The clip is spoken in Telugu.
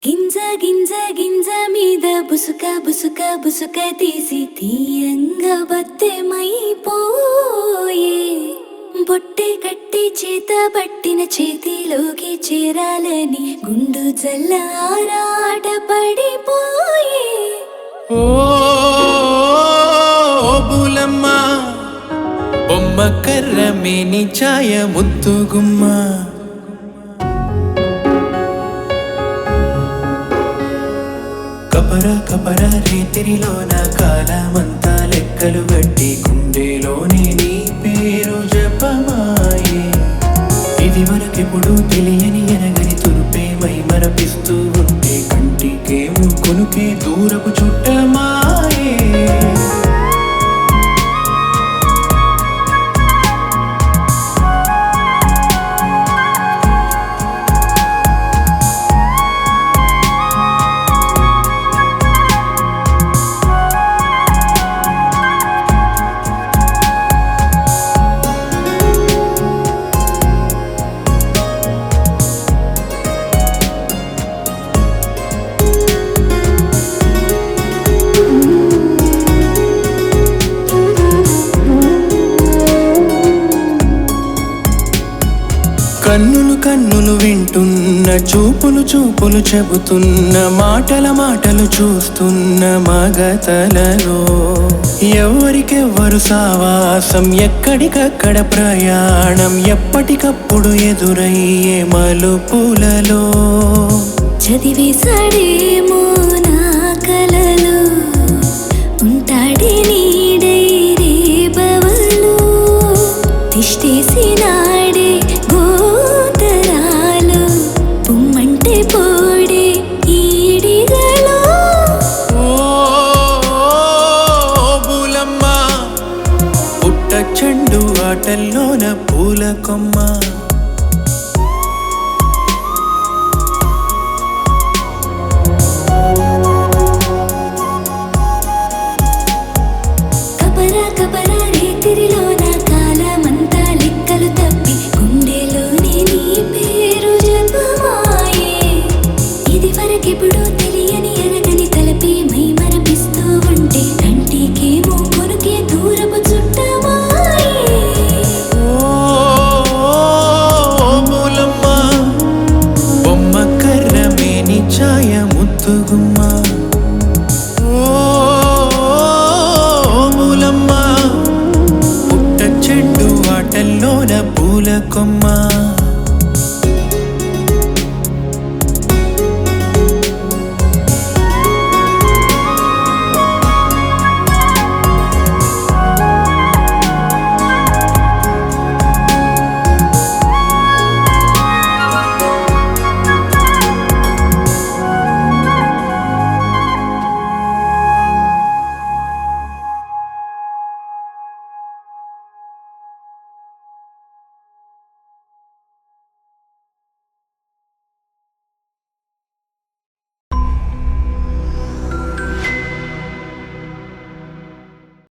గింజ గింజ గింజ మీద బుసుక బుసుక బుసుక తీసి తీయంగా బత్తెమైపోయే బొట్టె కట్టి చేత పట్టిన చేతిలోకి చేరాలని గుండు జల్ల ఆరాట పడిపోయే ఓ బులమ్మ బొమ్మ కర్ర మేని ఛాయ ముద్దుగుమ్మ కపర కపర రేతిరిలోన కాలమంతా లెక్కలు గట్టి గుండెలోని నీ పేరు జపమాయే ఇది వరకెప్పుడు తెలియని ఎనగని తురుపే మై మరపిస్తూ ఉంటే కంటికేమో కొనుకే దూరపు చుట్టమాయే కన్నులు కన్నులు వింటున్న చూపులు చూపులు చెబుతున్న మాటల మాటలు చూస్తున్న మగతలలో ఎవరికెవ్వరు సావాసం ఎక్కడికక్కడ ప్రయాణం ఎప్పటికప్పుడు ఎదురయ్యే మలుపులలో చదివేశాడేమో నా కలలు ఉంటాడే నీడై రేబవలు తిష్టేసినాడే గోతరాలు పుమ్మంటే పోడే ఈడిగలో ఓ బులమ్మ పుట్ట చెండు ఆటల్లోన పూల కొమ్మ